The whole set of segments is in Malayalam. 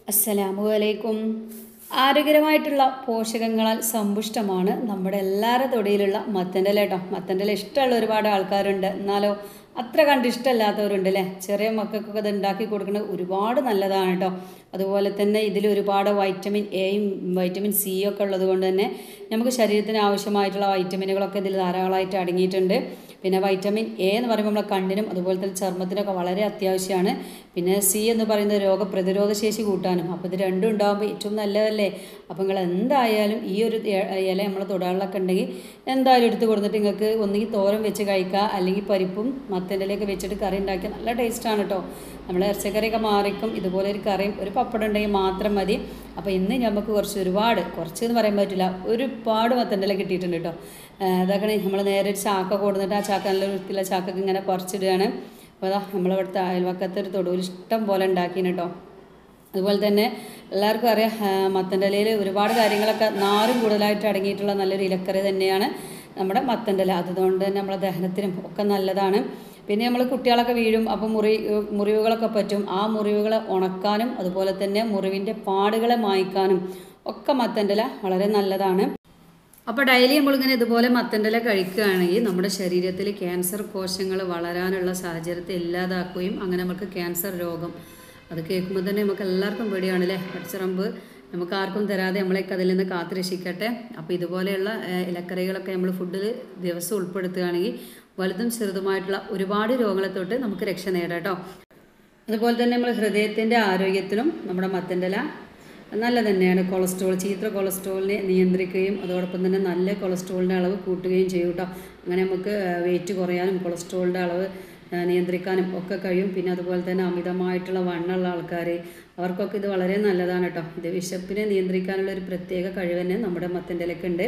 അസ്സലാമു അലൈക്കും ആരോഗ്യകരമായിട്ടുള്ള പോഷകങ്ങളാൽ സമ്പുഷ്ടമാണ് നമ്മുടെ എല്ലാവരുടെ തൊടിയിലുള്ള മത്തൻ്റെ ഇല കേട്ടോ മത്തൻ്റെ ഇല ഇഷ്ടമുള്ള ഒരുപാട് ആൾക്കാരുണ്ട് എന്നാലോ അത്ര കണ്ട് ഇഷ്ടമല്ലാത്തവരുണ്ട് അല്ലേ ചെറിയ മക്കൾക്കൊക്കെ ഇത് ഉണ്ടാക്കി കൊടുക്കുന്നത് ഒരുപാട് നല്ലതാണ് കേട്ടോ അതുപോലെ തന്നെ ഇതിൽ ഒരുപാട് വൈറ്റമിൻ എയും വൈറ്റമിൻ സി ഒക്കെ ഉള്ളത് കൊണ്ട് തന്നെ നമുക്ക് ശരീരത്തിന് ആവശ്യമായിട്ടുള്ള വൈറ്റമിനുകളൊക്കെ ഇതിൽ ധാരാളമായിട്ട് അടങ്ങിയിട്ടുണ്ട് പിന്നെ വൈറ്റമിൻ എ എന്ന് പറയുമ്പോൾ നമ്മുടെ കണ്ണിനും അതുപോലെ തന്നെ ചർമ്മത്തിനൊക്കെ വളരെ അത്യാവശ്യമാണ് പിന്നെ സി എന്ന് പറയുന്നത് രോഗപ്രതിരോധ ശേഷി കൂട്ടാനും അപ്പോൾ ഇത് രണ്ടും ഉണ്ടാകുമ്പോൾ ഏറ്റവും നല്ലതല്ലേ അപ്പോൾ നിങ്ങൾ എന്തായാലും ഈ ഒരു ഇ- ഇല നമ്മളെ തൊടാളിലൊക്കെ ഉണ്ടെങ്കിൽ എന്തായാലും എടുത്ത് കൊടുത്തിട്ട് നിങ്ങൾക്ക് ഒന്നുകിൽ തോരൻ വെച്ച് കഴിക്കുക അല്ലെങ്കിൽ പരിപ്പും മത്തൻ്റെലേക്ക് വെച്ചിട്ട് കറി ഉണ്ടാക്കിയാൽ നല്ല ടേസ്റ്റാണ് കേട്ടോ നമ്മൾ ഇറച്ചിക്കറിയൊക്കെ മാറിക്കും ഇതുപോലെ ഒരു കറിയും ഒരു പപ്പടം ഉണ്ടെങ്കിൽ മാത്രം മതി അപ്പോൾ ഇന്ന് നമുക്ക് കുറച്ച് ഒരുപാട് കുറച്ച് എന്ന് പറയാൻ പറ്റില്ല ഒരുപാട് മത്തൻ്റെല കിട്ടിയിട്ടുണ്ട് കേട്ടോ അതൊക്കെ നമ്മൾ നേരെ ഒരു ചാക്ക കൊടുത്തിട്ട് ആ ചാക്ക നല്ല വൃത്തിയുള്ള ചാക്കൊക്കെ ഇങ്ങനെ പറിച്ചിടുകയാണ് അപ്പോൾ അതാ നമ്മളിവിടുത്തെ അയൽവക്കത്തെ ഒരു തൊടുവിൽ ഇഷ്ടം പോലെ ഉണ്ടാക്കിന് കേട്ടോ അതുപോലെ തന്നെ എല്ലാവർക്കും അറിയാം ആ, മത്തൻ്റെ ഇലയിൽ ഒരുപാട് കാര്യങ്ങളൊക്കെ നാരും കൂടുതലായിട്ട് അടങ്ങിയിട്ടുള്ള നല്ലൊരു ഇലക്കറി തന്നെയാണ് നമ്മുടെ മത്തൻ്റെ ഇല അതുകൊണ്ട് തന്നെ നമ്മളെ ദഹനത്തിനും ഒക്കെ നല്ലതാണ് പിന്നെ നമ്മൾ കുട്ടികളൊക്കെ വീഴും അപ്പോൾ മുറി മുറിവുകളൊക്കെ പറ്റും ആ മുറിവുകളെ ഉണക്കാനും അതുപോലെ തന്നെ മുറിവിൻ്റെ പാടുകളെ മായ്ക്കാനും ഒക്കെ മത്തൻ്റെ ഇല വളരെ നല്ലതാണ് അപ്പോൾ ഡെയിലി നമ്മളിങ്ങനെ ഇതുപോലെ മത്തൻ്റെല കഴിക്കുകയാണെങ്കിൽ നമ്മുടെ ശരീരത്തിൽ ക്യാൻസർ കോശങ്ങൾ വളരാനുള്ള സാഹചര്യത്തെ ഇല്ലാതാക്കുകയും അങ്ങനെ നമുക്ക് ക്യാൻസർ രോഗം അത് കേൾക്കുമ്പോൾ തന്നെ നമുക്ക് എല്ലാവർക്കും പേടിയാണ് അല്ലേ പച്ചറമ്പ് നമുക്ക് ആർക്കും തരാതെ നമ്മളെയൊക്കെ അതിൽ നിന്ന് കാത്തുരക്ഷിക്കട്ടെ അപ്പോൾ ഇതുപോലെയുള്ള ഏഹ്, ഇലക്കറികളൊക്കെ നമ്മൾ ഫുഡിൽ ദിവസം ഉൾപ്പെടുത്തുകയാണെങ്കിൽ വലുതും ചെറുതുമായിട്ടുള്ള ഒരുപാട് രോഗങ്ങളെ തൊട്ട് നമുക്ക് രക്ഷ നേടാം കേട്ടോ അതുപോലെ തന്നെ നമ്മൾ ഹൃദയത്തിൻ്റെ ആരോഗ്യത്തിനും നമ്മുടെ മത്തൻ്റെല നല്ല തന്നെയാണ് കൊളസ്ട്രോൾ ചീത്ത കൊളസ്ട്രോളിനെ നിയന്ത്രിക്കുകയും അതോടൊപ്പം തന്നെ നല്ല കൊളസ്ട്രോളിൻ്റെ അളവ് കൂട്ടുകയും ചെയ്യും കേട്ടോ അങ്ങനെ നമുക്ക് വെയിറ്റ് കുറയാനും കൊളസ്ട്രോളിൻ്റെ അളവ് ആ, നിയന്ത്രിക്കാനും ഒക്കെ കഴിയും പിന്നെ അതുപോലെ തന്നെ അമിതമായിട്ടുള്ള വണ്ണമുള്ള ആൾക്കാർ അവർക്കൊക്കെ ഇത് വളരെ നല്ലതാണ് കേട്ടോ ഇത് വിശപ്പിനെ നിയന്ത്രിക്കാനുള്ള ഒരു പ്രത്യേക കഴിവ് തന്നെ നമ്മുടെ മത്തൻ്റെ ഇലക്കുണ്ട്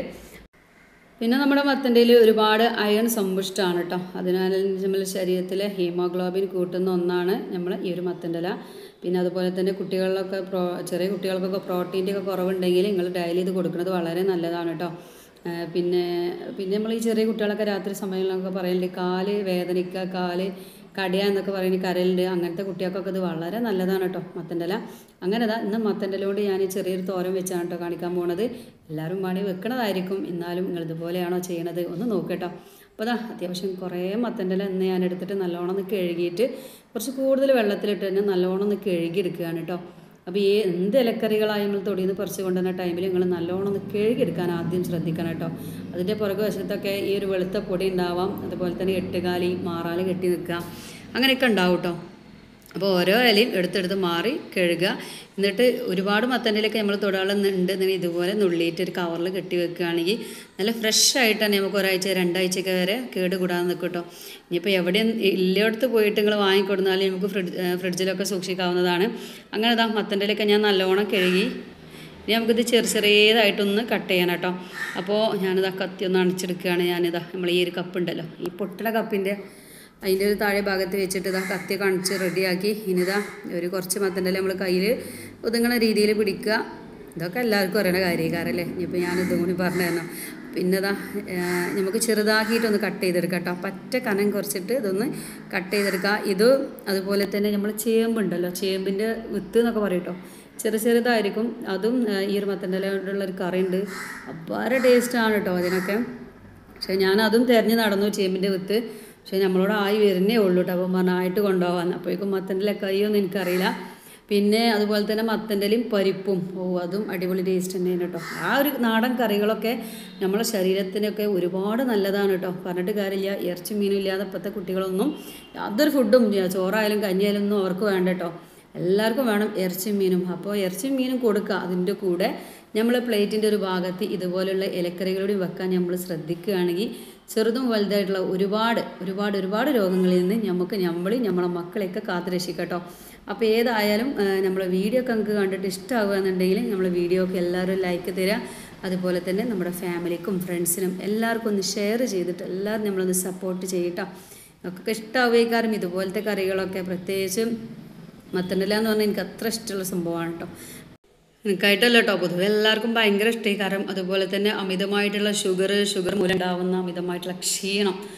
പിന്നെ നമ്മുടെ മത്തൻ്റെയിൽ ഒരുപാട് അയൺ സമ്പുഷ്ടമാണ് കേട്ടോ അതിനാൽ നമ്മുടെ ശരീരത്തിലെ ഹീമോഗ്ലോബിൻ കൂട്ടുന്ന ഒന്നാണ് നമ്മൾ ഈ ഒരു മത്തൻ്റെ ഇല പിന്നെ അതുപോലെ തന്നെ കുട്ടികളിലൊക്കെ പ്രോ ചെറിയ കുട്ടികൾക്കൊക്കെ പ്രോട്ടീൻ്റെ ഒക്കെ കുറവുണ്ടെങ്കിൽ നിങ്ങൾ ഡയലി ഇത് കൊടുക്കുന്നത് വളരെ നല്ലതാണ് കേട്ടോ ആ, പിന്നെ പിന്നെ നമ്മൾ ഈ ചെറിയ കുട്ടികളൊക്കെ രാത്രി സമയങ്ങളിലൊക്കെ പറയലുണ്ട് കാല് വേദനിക്കുക കാല് കടിയ എന്നൊക്കെ പറയുന്നത് കരലുണ്ട് അങ്ങനത്തെ കുട്ടികൾക്കൊക്കെ ഇത് വളരെ നല്ലതാണ് കേട്ടോ മത്തൻ്റെ ഇല അങ്ങനെ ഇതാ ഇന്ന് മത്തൻ്റെ ഇലയോട് ഞാൻ ഈ ചെറിയൊരു തോരൻ വെച്ചാണ് കേട്ടോ കാണിക്കാൻ പോണത് എല്ലാവരും വേണ്ടി വെക്കണതായിരിക്കും എന്നാലും നിങ്ങൾ ഇതുപോലെയാണോ ചെയ്യണത് ഒന്ന് നോക്കട്ടോ അപ്പോൾ അതാ അത്യാവശ്യം കുറേ മത്തൻ്റെ ഇല ഇന്ന് ഞാൻ എടുത്തിട്ട് നല്ലോണം ഒന്ന് കഴുകിയിട്ട് കുറച്ച് കൂടുതൽ വെള്ളത്തിലിട്ട് തന്നെ നല്ലോണം ഒന്ന് കഴുകിയെടുക്കുകയാണ് കേട്ടോ അപ്പോൾ ഈ എന്ത് ഇലക്കറികളായി നമ്മൾ തൊടിയിൽ നിന്ന് പറിച്ച് കൊണ്ടുവന്ന ടൈമിൽ നിങ്ങൾ നല്ലോണം ഒന്ന് കഴുകിയെടുക്കാൻ ആദ്യം ശ്രദ്ധിക്കണം കേട്ടോ അതിൻ്റെ പുറകു വശത്തൊക്കെ ഈ ഒരു വെളുത്ത പൊടി ഉണ്ടാവാം അതുപോലെ തന്നെ എട്ടുകാലി മാറാല് കെട്ടി നിൽക്കുക അങ്ങനെയൊക്കെ ഉണ്ടാവും കേട്ടോ അപ്പോൾ ഓരോ ഇലയും എടുത്തെടുത്ത് മാറി കഴുകുക എന്നിട്ട് ഒരുപാട് മത്തൻ്റെലൊക്കെ നമ്മൾ തൊടാളുന്നുണ്ട് ഇതുപോലെ നുള്ളിയിട്ട് ഒരു കവറിൽ കെട്ടി വെക്കുകയാണെങ്കിൽ നല്ല ഫ്രഷ് ആയിട്ട് തന്നെ നമുക്ക് ഒരാഴ്ച രണ്ടാഴ്ചയൊക്കെ വരെ കേട് കൂടാതെ നിൽക്കും കേട്ടോ ഇനിയിപ്പോൾ എവിടെ ഇല്ലയിടത്ത് പോയിട്ട് നിങ്ങൾ വാങ്ങിക്കൊടുന്നാലും നമുക്ക് ഫ്രിഡ്ജ് ഫ്രിഡ്ജിലൊക്കെ സൂക്ഷിക്കാവുന്നതാണ് അങ്ങനെ ഇതാ മത്തൻ്റെലൊക്കെ ഞാൻ നല്ലോണം കഴുകി ഇനി നമുക്കിത് ചെറിയ ചെറിയതായിട്ടൊന്ന് കട്ട് ചെയ്യണം കേട്ടോ അപ്പോൾ ഞാനിതാ കത്തി ഒന്ന് അണിച്ചെടുക്കുകയാണ് ഞാനിതാ നമ്മൾ ഈ ഒരു കപ്പ് ഉണ്ടല്ലോ ഈ പൊട്ടണ കപ്പിൻ്റെ അതിൻ്റെ ഒരു താഴെ ഭാഗത്ത് വെച്ചിട്ട് ഇതാ കത്തി കാണിച്ച് റെഡിയാക്കി ഇനിതാ ഒരു കുറച്ച് മത്തൻ്റെ നമ്മൾ കയ്യിൽ ഒതുങ്ങണ രീതിയിൽ പിടിക്കുക ഇതൊക്കെ എല്ലാവർക്കും അറിയണ കാര്യക്കാരല്ലേ ഇനിയിപ്പോൾ ഞാനിതും കൂടി പറഞ്ഞു തരണം പിന്നെ ഇതാ ഏഹ്, നമുക്ക് ചെറുതാക്കിയിട്ടൊന്ന് കട്ട് ചെയ്തെടുക്കാം കേട്ടോ പറ്റ കനം കുറച്ചിട്ട് ഇതൊന്ന് കട്ട് ചെയ്തെടുക്കുക ഇത് അതുപോലെ തന്നെ നമ്മൾ ചേമ്പുണ്ടല്ലോ ചേമ്പിൻ്റെ വിത്ത് എന്നൊക്കെ പറയും കേട്ടോ ചെറു ചെറുതായിരിക്കും അതും ഏഹ്, ഈ ഒരു മത്തൻ്റെ ഇലയോടുള്ള ഒരു കറിയുണ്ട് അപ്പാര ടേസ്റ്റാണ് കേട്ടോ അതിനൊക്കെ പക്ഷേ ഞാൻ അതും തിരഞ്ഞ് നടന്നു ചേമ്പിൻ്റെ വിത്ത് പക്ഷേ നമ്മളോട് ആയി വരുന്നേ ഉള്ളൂ കേട്ടോ അപ്പം പറഞ്ഞാൽ ആയിട്ട് കൊണ്ടുപോകാൻ അപ്പോഴേക്കും മത്തൻ്റെ കൈയൊന്നും എനിക്കറിയില്ല പിന്നെ അതുപോലെ തന്നെ മത്തൻ്റെലും പരിപ്പും ഓ അതും അടിപൊളി ടേസ്റ്റ് തന്നെയാണ് കേട്ടോ ആ ഒരു നാടൻ കറികളൊക്കെ നമ്മളെ ശരീരത്തിനൊക്കെ ഒരുപാട് നല്ലതാണ് കേട്ടോ പറഞ്ഞിട്ട് കാര്യമില്ല ഇറച്ചി മീനും ഇല്ലാതെ ഇപ്പോഴത്തെ കുട്ടികളൊന്നും യാതൊരു ഫുഡും ചോറായാലും കഞ്ഞിയായാലും ഒന്നും അവർക്ക് വേണ്ട കേട്ടോ എല്ലാവർക്കും വേണം ഇറച്ചിയും മീനും അപ്പോൾ ഇറച്ചിയും മീനും കൊടുക്കുക അതിൻ്റെ കൂടെ നമ്മൾ പ്ലേറ്റിൻ്റെ ഒരു ഭാഗത്ത് ഇതുപോലുള്ള ഇലക്കറികളോടും വെക്കാൻ നമ്മൾ ശ്രദ്ധിക്കുകയാണെങ്കിൽ ചെറുതും വലുതായിട്ടുള്ള ഒരുപാട് ഒരുപാട് ഒരുപാട് രോഗങ്ങളിൽ നിന്ന് നമുക്ക് നമ്മളെയും നമ്മളെ മക്കളെയൊക്കെ കാത്തുരക്ഷിക്കട്ടോ അപ്പോൾ ഏതായാലും ആ, നമ്മളെ വീഡിയോ ഒക്കെ നിങ്ങൾക്ക് കണ്ടിട്ട് ഇഷ്ടമാവുകയെന്നുണ്ടെങ്കിൽ നമ്മളെ വീഡിയോ ഒക്കെ എല്ലാവരും ലൈക്ക് തരിക അതുപോലെ തന്നെ നമ്മുടെ ഫാമിലിക്കും ഫ്രണ്ട്സിനും എല്ലാവർക്കും ഒന്ന് ഷെയർ ചെയ്തിട്ട് എല്ലാവരും നമ്മളൊന്ന് സപ്പോർട്ട് ചെയ്യട്ടോ ഒക്കെ ഇഷ്ടമാവുകയും ഇതുപോലത്തെ കറികളൊക്കെ പ്രത്യേകിച്ചും മത്തൻ്റെല എന്ന് പറഞ്ഞാൽ എനിക്ക് അത്ര ഇഷ്ടമുള്ള സംഭവമാണ് കേട്ടോ എനിക്കായിട്ടല്ല കേട്ടോ പൊതുവെ എല്ലാവർക്കും ഭയങ്കര ഇഷ്ടമായി കാരണം അതുപോലെ തന്നെ അമിതമായിട്ടുള്ള ഷുഗർ ഷുഗർ മൂലം ഉണ്ടാവുന്ന അമിതമായിട്ടുള്ള ക്ഷീണം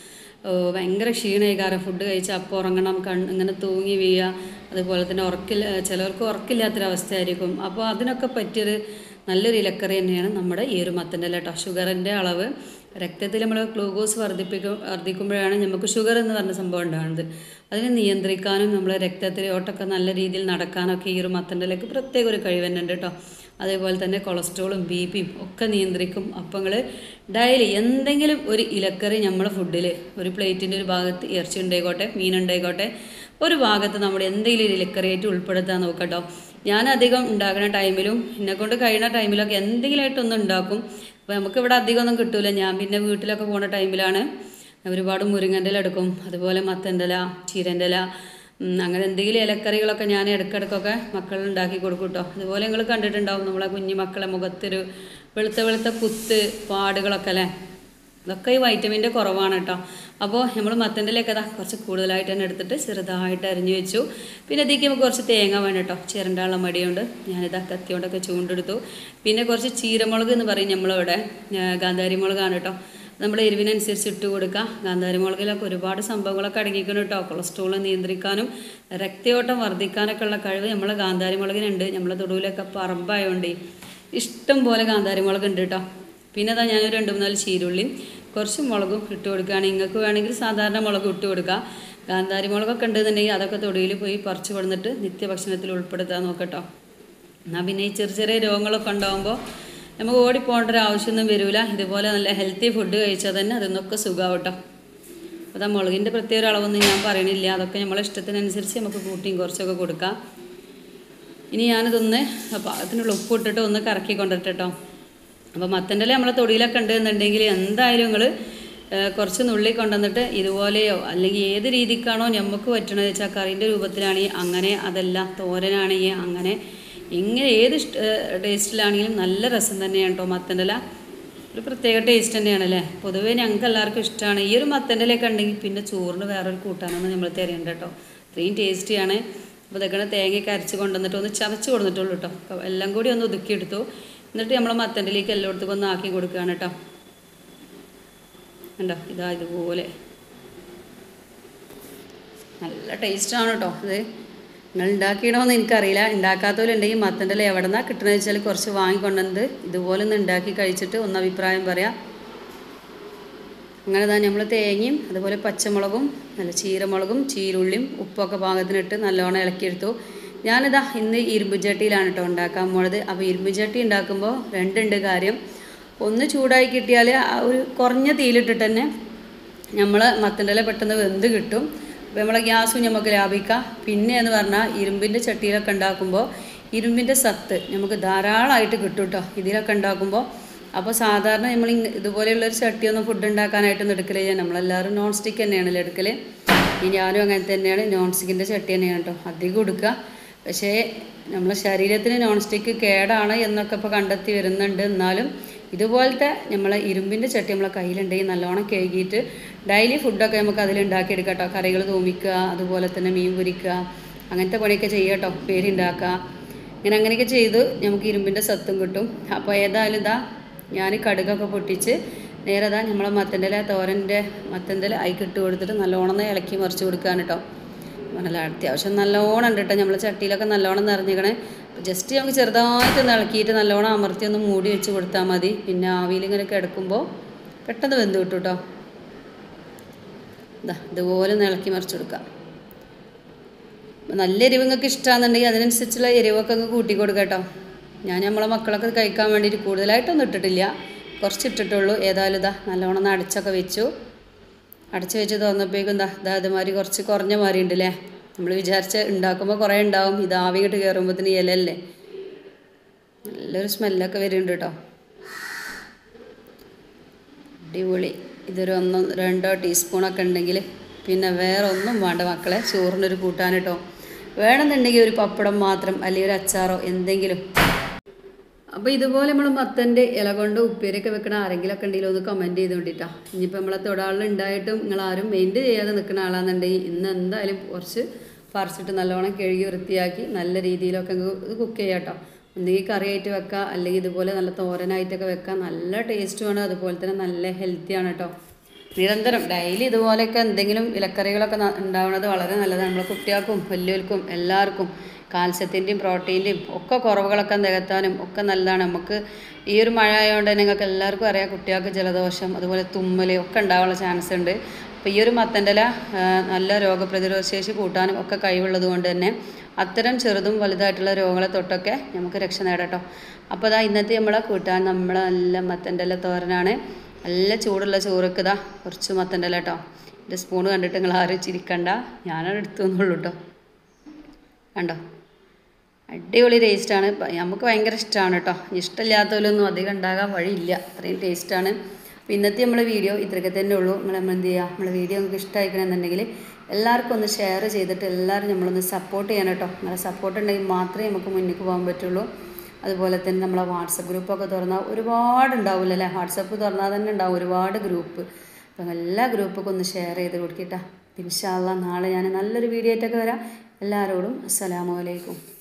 ഓ, ഭയങ്കര ക്ഷീണമായിക്കാരം ഫുഡ് കഴിച്ച് അപ്പോൾ ഉറങ്ങണം കൺ ഇങ്ങനെ തൂങ്ങി വീഴുക അതുപോലെ തന്നെ ഉറക്കില്ല ചിലർക്ക് ഉറക്കില്ലാത്തൊരവസ്ഥയായിരിക്കും അപ്പോൾ അതിനൊക്കെ പറ്റിയൊരു നല്ലൊരു ഇലക്കറി തന്നെയാണ് നമ്മുടെ ഈ ഒരു മത്തൻ്റെ ഇല കേട്ടോ ഷുഗറിൻ്റെ അളവ് രക്തത്തിൽ നമ്മൾ ഗ്ലൂക്കോസ് വർദ്ധിപ്പിക്കും വർദ്ധിക്കുമ്പോഴാണ് നമുക്ക് ഷുഗർ എന്ന് പറഞ്ഞ സംഭവം ഉണ്ടാകുന്നത് അതിനെ നിയന്ത്രിക്കാനും നമ്മളെ രക്തത്തിലെ ഓട്ടമൊക്കെ നല്ല രീതിയിൽ നടക്കാനൊക്കെ ഈ ഒരു മത്തൻ്റെ ഇലക്ക് പ്രത്യേക ഒരു കഴിവ് തന്നെ ഉണ്ട് കേട്ടോ അതേപോലെ തന്നെ കൊളസ്ട്രോളും ബി പിയും ഒക്കെ നിയന്ത്രിക്കും അപ്പം നിങ്ങൾ ഡെയിലി എന്തെങ്കിലും ഒരു ഇലക്കറി നമ്മളെ ഫുഡിൽ ഒരു പ്ലേറ്റിൻ്റെ ഒരു ഭാഗത്ത് ഇറച്ചി ഉണ്ടായിക്കോട്ടെ മീൻ ഉണ്ടായിക്കോട്ടെ ഒരു ഭാഗത്ത് നമ്മൾ എന്തെങ്കിലും ഒരു ഇലക്കറിയായിട്ട് ഉൾപ്പെടുത്താൻ നോക്കട്ടോ ഞാൻ അധികം ഉണ്ടാക്കുന്ന ടൈമിലും എന്നെ കൊണ്ട് കഴിയുന്ന ടൈമിലൊക്കെ എന്തെങ്കിലുമായിട്ടൊന്നും ഉണ്ടാക്കും അപ്പോൾ നമുക്കിവിടെ അധികമൊന്നും കിട്ടൂല ഞാൻ പിന്നെ വീട്ടിലൊക്കെ പോകുന്ന ടൈമിലാണ് ഒരുപാട് മുരിങ്ങൻ്റെ ഇല എടുക്കും അതുപോലെ മത്തൻ്റെ ഇല ചീരൻ്റെ ഇല ഉം, അങ്ങനെ എന്തെങ്കിലും ഇലക്കറികളൊക്കെ ഞാൻ ഇടയ്ക്കിടയ്ക്കൊക്കെ മക്കൾ ഉണ്ടാക്കി കൊടുക്കും കേട്ടോ അതുപോലെ നിങ്ങൾ കണ്ടിട്ടുണ്ടാവും നമ്മളെ കുഞ്ഞു മക്കളെ മുഖത്തൊരു വെളുത്ത വെളുത്ത കുത്ത് പാടുകളൊക്കെ അല്ലേ ഇതൊക്കെ ഈ വൈറ്റമിൻ്റെ കുറവാണ് കേട്ടോ അപ്പോൾ നമ്മൾ മത്തൻ്റെലേക്ക് അതാ കുറച്ച് കൂടുതലായിട്ട് തന്നെ എടുത്തിട്ട് ചെറുതായിട്ട് അരിഞ്ഞു വെച്ചു പിന്നെ ഇതിലേക്ക് നമുക്ക് കുറച്ച് തേങ്ങ വേണം കേട്ടോ ചിരണ്ടാനുള്ള മടിയുണ്ട് ഞാനിതാ കത്തിയോണ്ടൊക്കെ ചൂണ്ടെടുത്തു പിന്നെ കുറച്ച് ചീരമുളക് എന്ന് പറയും നമ്മളിവിടെ ആ, ഗാന്ധാരി മുളകാണ് കേട്ടോ നമ്മുടെ എരിവിനനുസരിച്ച് ഇട്ട് കൊടുക്കുക ഗാന്ധാരി മുളകിലൊക്കെ ഒരുപാട് സംഭവങ്ങളൊക്കെ അടങ്ങിക്കണം കേട്ടോ കൊളസ്ട്രോൾ നിയന്ത്രിക്കാനും രക്തയോട്ടം വർദ്ധിക്കാനൊക്കെ ഉള്ള കഴിവ് നമ്മളെ ഗാന്ധാരി മുളകിനുണ്ട് നമ്മളെ തൊടുവിലൊക്കെ പറമ്പായതുകൊണ്ട് ഇഷ്ടം പോലെ ഗാന്ധാരി മുളക് ഉണ്ട് കേട്ടോ പിന്നെ അതാ ഞാനൊരു രണ്ട് മൂന്നാല് ചീരുള്ളിയും കുറച്ച് മുളകും ഇട്ട് കൊടുക്കുകയാണ് നിങ്ങൾക്ക് വേണമെങ്കിൽ സാധാരണ മുളക് ഇട്ട് കൊടുക്കുക ഗാന്ധാരി മുളകൊക്കെ ഉണ്ടെന്നുണ്ടെങ്കിൽ അതൊക്കെ തൊടിയിൽ പോയി പറിച്ച് കൊടുത്തിട്ട് നിത്യഭക്ഷണത്തിൽ ഉൾപ്പെടുത്താൻ നോക്കട്ടോ എന്നാൽ പിന്നെ ഈ ചെറിയ ചെറിയ രോഗങ്ങളൊക്കെ ഉണ്ടാകുമ്പോൾ നമുക്ക് ഓടിപ്പോകേണ്ട ഒരു ആവശ്യമൊന്നും വരില്ല ഇതുപോലെ നല്ല ഹെൽത്തി ഫുഡ് കഴിച്ചാൽ തന്നെ അതിനൊക്കെ സുഖമാവും കേട്ടോ അപ്പോൾ ആ മുളകിൻ്റെ പ്രത്യേക ഒരു അളവൊന്നും ഞാൻ പറയണില്ല അതൊക്കെ നമ്മളെ ഇഷ്ടത്തിനനുസരിച്ച് നമുക്ക് കൂട്ടിയും കുറച്ചൊക്കെ കൊടുക്കാം ഇനി ഞാനിതൊന്ന് പാകത്തിനുള്ള ഉപ്പ് ഇട്ടിട്ട് ഒന്ന് കറക്കി കൊണ്ടിട്ട് കേട്ടോ അപ്പോൾ മത്തൻ്റെ ഇല നമ്മളെ തൊടിയിലൊക്കെ ഉണ്ട് എന്നുണ്ടെങ്കിൽ എന്തായാലും നിങ്ങൾ കുറച്ച് നുള്ളി കൊണ്ടുവന്നിട്ട് ഇതുപോലെയോ അല്ലെങ്കിൽ ഏത് രീതിക്കാണോ നമുക്ക് പറ്റണത് വെച്ചാൽ കറീൻ്റെ രൂപത്തിലാണെങ്കിൽ അങ്ങനെ അതല്ല തോരനാണെങ്കിൽ അങ്ങനെ ഇങ്ങനെ ഏത് ഇഷ്ട ടേസ്റ്റിലാണെങ്കിലും നല്ല രസം തന്നെയാണ് കേട്ടോ മത്തൻ്റെ ഇല ഒരു പ്രത്യേക ടേസ്റ്റ് തന്നെയാണല്ലേ പൊതുവേ ഞങ്ങൾക്ക് എല്ലാവർക്കും ഇഷ്ടമാണ് ഈ ഒരു മത്തൻ്റെ ഇലയൊക്കെ ഉണ്ടെങ്കിൽ പിന്നെ ചോറിന് വേറൊരു കൂട്ടാനൊന്നും നമ്മൾ തരേണ്ട കേട്ടോ അത്രയും ടേസ്റ്റിയാണ് അപ്പോൾ ഇതൊക്കെ തേങ്ങയൊക്കെ അരച്ച് കൊണ്ടുവന്നിട്ട് ഒന്ന് ചതച്ച് കൊടുത്തിട്ടുള്ളൂ കേട്ടോ അപ്പോൾ എല്ലാം കൂടി ഒന്ന് ഒതുക്കിയെടുത്തു എന്നിട്ട് നമ്മൾ മത്തൻ്റെലേക്ക് എല്ലായിടത്തും ഒന്ന് ആക്കി കൊടുക്കുകയാണ് കേട്ടോ കണ്ടോ ഇതാ ഇതുപോലെ നല്ല ടേസ്റ്റാണ് കേട്ടോ ഇത് നിങ്ങൾ ഉണ്ടാക്കിയിടോന്ന് എനിക്കറിയില്ല ഉണ്ടാക്കാത്തവരുണ്ടെങ്കിൽ മത്തൻ്റെ ഇല എവിടെ നിന്നാണ് കിട്ടണമെന്ന് വെച്ചാൽ കുറച്ച് വാങ്ങിക്കൊണ്ടുവന്നത് ഇതുപോലെ ഒന്ന് ഉണ്ടാക്കി കഴിച്ചിട്ട് ഒന്ന് അഭിപ്രായം പറയാം അങ്ങനെ തന്നെ നമ്മൾ തേങ്ങയും അതുപോലെ പച്ചമുളകും നല്ല ചീരമുളകും ചീരുള്ളിയും ഉപ്പൊക്കെ പാകത്തിനിട്ട് നല്ലോണം ഇളക്കിയെടുത്തു ഞാനിതാ ഇന്ന് ഇരുമ്പ് ചട്ടിയിലാണ് കേട്ടോ ഉണ്ടാക്കാൻ പോണത് അപ്പോൾ ഇരുമ്പ് ചട്ടി ഉണ്ടാക്കുമ്പോൾ രണ്ടുണ്ട് കാര്യം ഒന്ന് ചൂടായി കിട്ടിയാൽ ആ ഒരു കുറഞ്ഞ തീയിലിട്ടിട്ട് തന്നെ നമ്മൾ മത്തൻ്റെ ഇല പെട്ടെന്ന് വെന്ത് കിട്ടും അപ്പോൾ നമ്മളെ ഗ്യാസും നമുക്ക് ലാഭിക്കാം പിന്നെ എന്ന് പറഞ്ഞാൽ ഇരുമ്പിൻ്റെ ചട്ടിയിലൊക്കെ ഉണ്ടാക്കുമ്പോൾ ഇരുമ്പിൻ്റെ സത്ത് നമുക്ക് ധാരാളമായിട്ട് കിട്ടും കേട്ടോ ഇതിലൊക്കെ ഉണ്ടാക്കുമ്പോൾ അപ്പോൾ സാധാരണ നമ്മൾ ഇങ്ങ- ഇതുപോലെയുള്ളൊരു ചട്ടിയൊന്നും ഫുഡ് ഉണ്ടാക്കാനായിട്ടൊന്നും എടുക്കലില്ല നമ്മളെല്ലാവരും നോൺ സ്റ്റിക്ക് തന്നെയാണല്ലോ എടുക്കൽ ഈ ഞാനും അങ്ങനെ തന്നെയാണ് നോൺ സ്റ്റിക്കിൻ്റെ ചട്ടി തന്നെയാണ് കേട്ടോ അധികം എടുക്കുക പക്ഷേ നമ്മളെ ശരീരത്തിന് നോൺ സ്റ്റിക്ക് കേടാണ് എന്നൊക്കെ ഇപ്പോൾ കണ്ടെത്തി വരുന്നുണ്ട് എന്നാലും ഇതുപോലത്തെ നമ്മളെ ഇരുമ്പിൻ്റെ ചട്ടി നമ്മളെ കയ്യിലുണ്ടെങ്കിൽ നല്ലോണം കഴുകിയിട്ട് ഡെയിലി ഫുഡൊക്കെ നമുക്ക് അതിലുണ്ടാക്കിയെടുക്കാം കേട്ടോ കറികൾ തൂമിക്കുക അതുപോലെ തന്നെ മീൻ പൊരിക്കുക അങ്ങനത്തെ പണിയൊക്കെ ചെയ്യുക കേട്ടോ പേരുണ്ടാക്കുക ഇങ്ങനെ അങ്ങനെയൊക്കെ ചെയ്ത് നമുക്ക് ഇരുമ്പിൻ്റെ സത്തും കിട്ടും അപ്പോൾ ഏതായാലും ഇതാ ഞാൻ കടുകൊക്കെ പൊട്ടിച്ച് നേരെ ഇതാ നമ്മളെ മത്തൻ്റെ ഇല തോരൻ്റെ മത്തൻ്റെ ഇല അയിക്ക് ഇട്ട് കൊടുത്തിട്ട് നല്ലോണം ഒന്ന് ഇളക്കി മറിച്ച് കൊടുക്കാൻ കേട്ടോ നല്ല അത്യാവശ്യം നല്ലോണം ഉണ്ട് കേട്ടോ നമ്മളെ ചട്ടിയിലൊക്കെ നല്ലോണം നിറഞ്ഞിക്കണേ ജസ്റ്റ് നമുക്ക് ചെറുതായിട്ട് ഒന്ന് ഇളക്കിയിട്ട് നല്ലോണം അമർത്തി ഒന്ന് മൂടി വെച്ച് കൊടുത്താൽ മതി പിന്നെ ആവിയിൽ ഇങ്ങനെ കിടക്കുമ്പോൾ പെട്ടെന്ന് വെന്ത് കിട്ടും കേട്ടോ ഇതാ ഇതുപോലെ ഒന്ന് ഇളക്കി മറിച്ച് കൊടുക്കാം നല്ല എരിവ് നിങ്ങൾക്ക് ഇഷ്ടമാണെന്നുണ്ടെങ്കിൽ അതിനനുസരിച്ചുള്ള എരിവൊക്കെ അങ്ങ് കൂട്ടി കൊടുക്കുക കേട്ടോ ഞാൻ നമ്മളെ മക്കളൊക്കെ കഴിക്കാൻ വേണ്ടിയിട്ട് കൂടുതലായിട്ടൊന്നും ഇട്ടിട്ടില്ല കുറച്ച് ഇട്ടിട്ടുള്ളൂ ഏതായാലും ഇതാ നല്ലോണം ഒന്ന് അടച്ചൊക്കെ വെച്ചു അടച്ച് വെച്ച് തുറന്നപ്പോഴേക്കും എന്താ ഇതാ ഇതുമാതിരി കുറച്ച് കുറഞ്ഞ മാതിരി ഉണ്ടല്ലേ നമ്മൾ വിചാരിച്ച ഉണ്ടാക്കുമ്പോൾ കുറേ ഉണ്ടാവും ഇത് ആവി ഇങ്ങോട്ട് കയറുമ്പോഴത്തേന് ഇലല്ലേ നല്ലൊരു സ്മെല്ലൊക്കെ വരുന്നുണ്ട് കേട്ടോ അടിപൊളി ഇതൊരു ഒന്നോ രണ്ടോ ടീസ്പൂണൊക്കെ ഉണ്ടെങ്കിൽ പിന്നെ വേറെ ഒന്നും വേണ്ട മക്കളെ ചോറിനൊരു കൂട്ടാൻ കേട്ടോ വേണമെന്നുണ്ടെങ്കിൽ ഒരു പപ്പടം മാത്രം അല്ലെങ്കിൽ ഒരു അച്ചാറോ എന്തെങ്കിലും അപ്പോൾ ഇതുപോലെ നമ്മൾ മത്തൻ്റെ ഇല കൊണ്ട് ഉപ്പേരിയൊക്കെ വെക്കണ ആരെങ്കിലുമൊക്കെ ഉണ്ടെങ്കിൽ ഒന്ന് കമൻറ്റ് ചെയ്ത് കൊണ്ടിട്ടാ ഇനിയിപ്പോൾ നമ്മളെ തൊടാളിലുണ്ടായിട്ടും നിങ്ങൾ ആരും മെയിൻറ്റ് ചെയ്യാതെ നിൽക്കുന്ന ആളാണെന്നുണ്ടെങ്കിൽ ഇന്ന് എന്തായാലും കുറച്ച് പറിച്ചിട്ട് നല്ലോണം കഴുകി വൃത്തിയാക്കി നല്ല രീതിയിലൊക്കെ ഇത് കുക്ക് ചെയ്യാം കേട്ടോ ഒന്നുകിൽ കറിയായിട്ട് വെക്കാം അല്ലെങ്കിൽ ഇതുപോലെ നല്ല തോരനായിട്ടൊക്കെ വെക്കാം നല്ല ടേസ്റ്റുമാണ് അതുപോലെ തന്നെ നല്ല ഹെൽത്തിയാണ് കേട്ടോ നിരന്തരം ഡെയിലി ഇതുപോലെയൊക്കെ എന്തെങ്കിലും ഇലക്കറികളൊക്കെ ന- ഉണ്ടാവുന്നത് വളരെ നല്ലതാണ് നമ്മളെ കുട്ടികൾക്കും വലിയവർക്കും എല്ലാവർക്കും കാൽസ്യത്തിൻ്റെയും പ്രോട്ടീൻ്റെയും ഒക്കെ കുറവുകളൊക്കെ നികത്താനും ഒക്കെ നല്ലതാണ് നമുക്ക് ഈ ഒരു മഴ ആയതുകൊണ്ട് തന്നെ നിങ്ങൾക്ക് എല്ലാവർക്കും അറിയാം കുട്ടികൾക്ക് ജലദോഷം അതുപോലെ തുമ്മൽ ഒക്കെ ഉണ്ടാവാനുള്ള ചാൻസ് ഉണ്ട് അപ്പോൾ ഈ ഒരു മത്തൻ്റെ ഇല ആ, നല്ല രോഗപ്രതിരോധ ശേഷി കൂട്ടാനും ഒക്കെ കഴിവുള്ളത് കൊണ്ട് തന്നെ അത്തരം ചെറുതും വലുതായിട്ടുള്ള രോഗങ്ങളെ തൊട്ടൊക്കെ നമുക്ക് രക്ഷ നേടട്ടോ അപ്പോൾ അതാ ഇന്നത്തെ നമ്മളെ കൂട്ടാൻ നമ്മളെ നല്ല മത്തൻ്റെ ഇല തോരനാണ് നല്ല ചൂടുള്ള ചോറൊക്കെ ഇതാ കുറച്ച് മത്തൻ്റെ ഇല കേട്ടോ എൻ്റെ സ്പൂൺ കണ്ടിട്ട് നിങ്ങൾ ആരും ചിരിക്കണ്ട ഞാനത് എടുത്തു എന്നുള്ളൂ കേട്ടോ കണ്ടോ അടിപൊളി ടേസ്റ്റാണ് നമുക്ക് ഭയങ്കര ഇഷ്ടമാണ് കേട്ടോ ഇഷ്ടമില്ലാത്തവരൊന്നും അധികം ഉണ്ടാകാൻ വഴിയില്ല അത്രയും ടേസ്റ്റാണ് അപ്പോൾ ഇന്നത്തെ നമ്മളെ വീഡിയോ ഇത്രയൊക്കെ തന്നെ ഉള്ളൂ നിങ്ങൾ നമ്മൾ എന്ത് ചെയ്യുക നമ്മളെ വീഡിയോ നിങ്ങൾക്ക് ഇഷ്ടമായിക്കണമെന്നുണ്ടെങ്കിൽ എല്ലാവർക്കും ഒന്ന് ഷെയർ ചെയ്തിട്ട് എല്ലാവരും നമ്മളൊന്ന് സപ്പോർട്ട് ചെയ്യണം കേട്ടോ നിങ്ങളെ സപ്പോർട്ട് ഉണ്ടെങ്കിൽ മാത്രമേ നമുക്ക് മുന്നിലേക്ക് പോകാൻ പറ്റുള്ളൂ അതുപോലെ തന്നെ നമ്മളെ വാട്സപ്പ് ഗ്രൂപ്പൊക്കെ തുറന്നാൽ ഒരുപാട് ഉണ്ടാവില്ല അല്ലേ വാട്സപ്പ് തുറന്നാൽ തന്നെ ഉണ്ടാവും ഒരുപാട് ഗ്രൂപ്പ് അപ്പം എല്ലാ ഗ്രൂപ്പൊക്കെ ഒന്ന് ഷെയർ ചെയ്ത് കൊടുക്കട്ടാ ഇൻഷാല്ല നാളെ ഞാൻ നല്ലൊരു വീഡിയോ ആയിട്ടൊക്കെ വരാം എല്ലാവരോടും അസ്സലാമു അലൈക്കും